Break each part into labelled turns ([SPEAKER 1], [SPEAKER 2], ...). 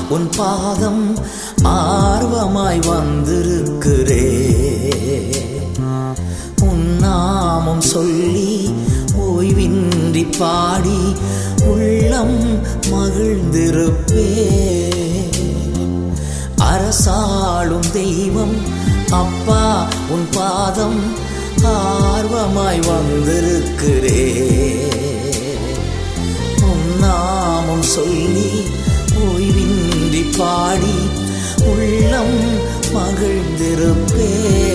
[SPEAKER 1] உன் பாதம் ஆர்வமாய் வந்திருக்கிறே உன் நாமம் சொல்லி ஓய்வின்றி பாடி உள்ளம் மகிழ்ந்திருப்பே அரசாளும் தெய்வம் அப்பா உன் பாதம் ஆர்வமாய் வந்திருக்கிறே உன் நாமம் சொல்லி ஓய்வின்றி பாடி உள்ளம் மகிழ்ந்திருப்பே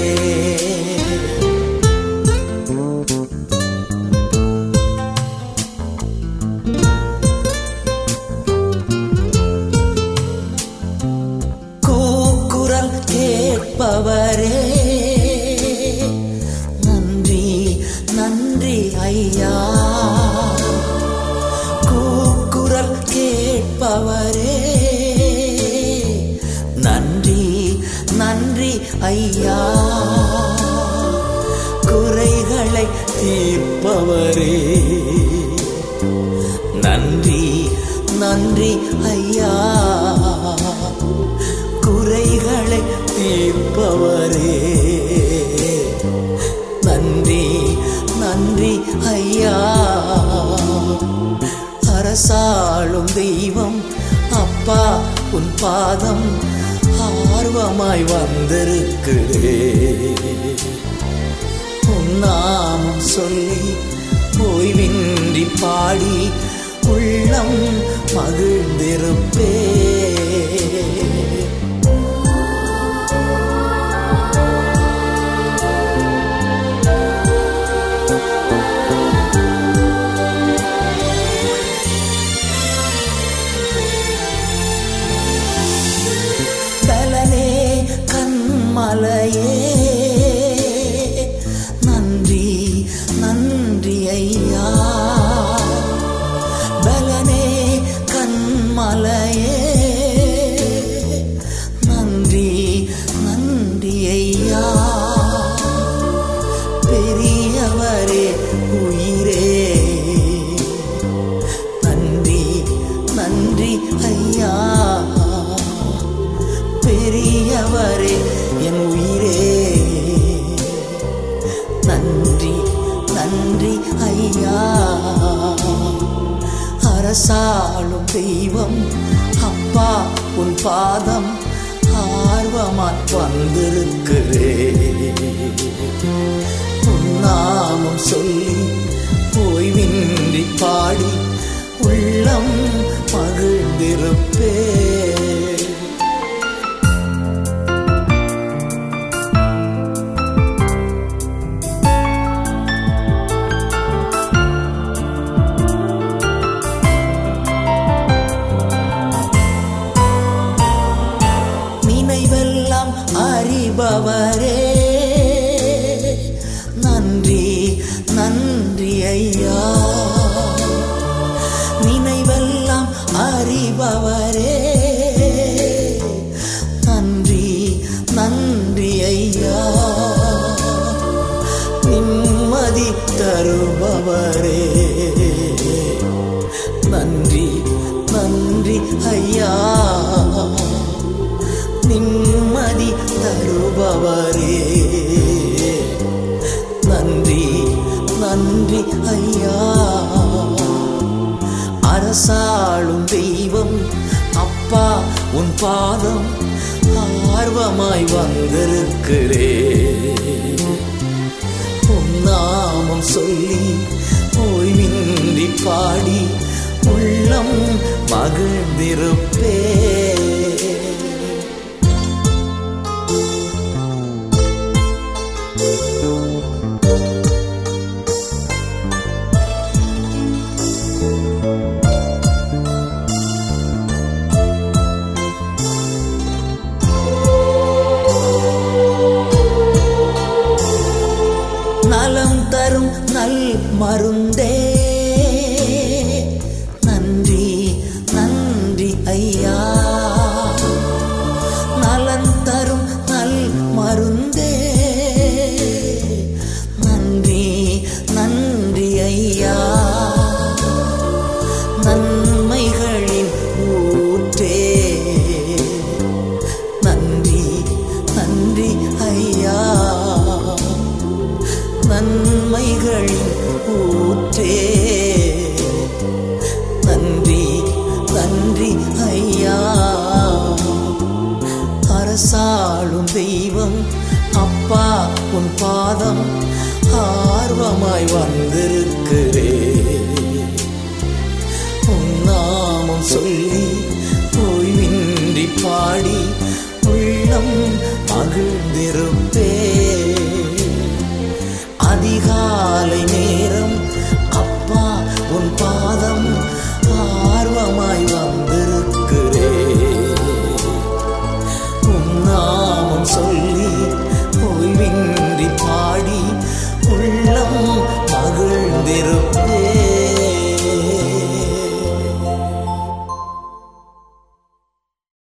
[SPEAKER 1] கூக்குரல் கேட்பவரே நன்றி நன்றி ஐயா கூக்குரல் கேட்பவரே நன்றி நன்றி ஐயா குறைகளை தீர்ப்பவரே நன்றி நன்றி ஐயா குறைகளை தீர்ப்பவரே நன்றி நன்றி ஐயா அரசாளும் தெய்வம் அப்பா உன் பாதம் ஆர்வமாய் வந்திருக்கிறே உன் நாமம் சொல்லி ஓய்வின்றி பாடி உள்ளம் மகிழ்ந்திருப்பே பலனே கண்மலையே நன்றி நன்றி ஐயா பலனே கண்மலையே நன்றி நன்றி ஐயா பெரியவரே உயிரே நன்றி நன்றி ஐயா பெரியவரே என் உயிரே நன்றி நன்றி ஐயா அரசாளும் தெய்வம் அப்பா உன் பாதம் ஆர்வமாய் வந்திருக்கிறே உன் நாமம் சொல்லி ஓய்வின்றி பாடி உள்ளம் மகிழ்ந்திருப்பே நினைவெல்லாம் அறிபவரே நன்றி நன்றி ஐயா நினைவெல்லாம் அறிபவரே நன்றி நன்றி ஐயா நிம்மதி தருபவரே நன்றி நன்றி ஐயா நிம்மதி தருபவரே நன்றி நன்றி ஐயா அரசாளும் தெய்வம் அப்பா உன் பாதம் ஆர்வமாய் வந்திருக்கிறே உன் நாமம் சொல்லி ஓய்வின்றி பாடி உள்ளம் மகிழ்ந்திருப்பே நலம் தரும் நல் மருந்தே நன்றி நன்றி ஐயா நலன் தரும் நல் மருந்தே நன்றி நன்றி ஐயா நன்மைகளின் ஊற்றே அரசாளும் தெய்வம் அப்பா உன் பாதம் ஆர்வமாய் வந்திருக்கிறே உன் நாமம் சொல்லி ஓய்வின்றி பாடி உள்ளம் மகிழ்ந்திருப்பே